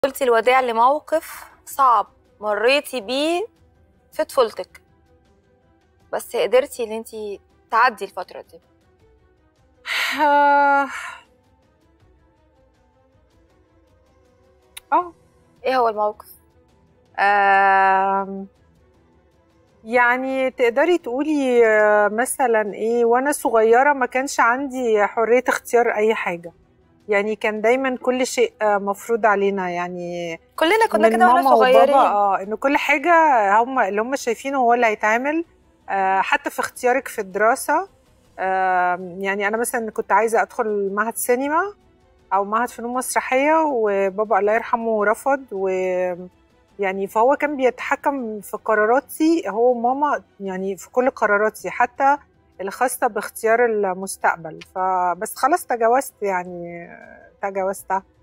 قلتي الوداع لموقف صعب مريتي بيه في طفولتك بس قدرتي ان انت تعدي الفترة دي اه آه. ايه هو الموقف آم، يعني تقدري تقولي آه، مثلا ايه وانا صغيره ما كانش عندي حريه اختيار اي حاجه يعني كان دايما كل شيء آه، مفروض علينا يعني كلنا كنا من كده واحنا ماما وبابا صغيرين اه ان كل حاجه هم اللي هم شايفينه هو اللي هيتعمل آه، حتى في اختيارك في الدراسه آم، يعني انا مثلا كنت عايزه ادخل معهد سينما او معهد فنون مسرحيه وبابا الله يرحمه رفض و يعني فهو كان بيتحكم في قراراتي هو وماما يعني في كل قراراتي حتى الخاصة باختيار المستقبل فبس خلاص تجاوزت يعني تجاوزتها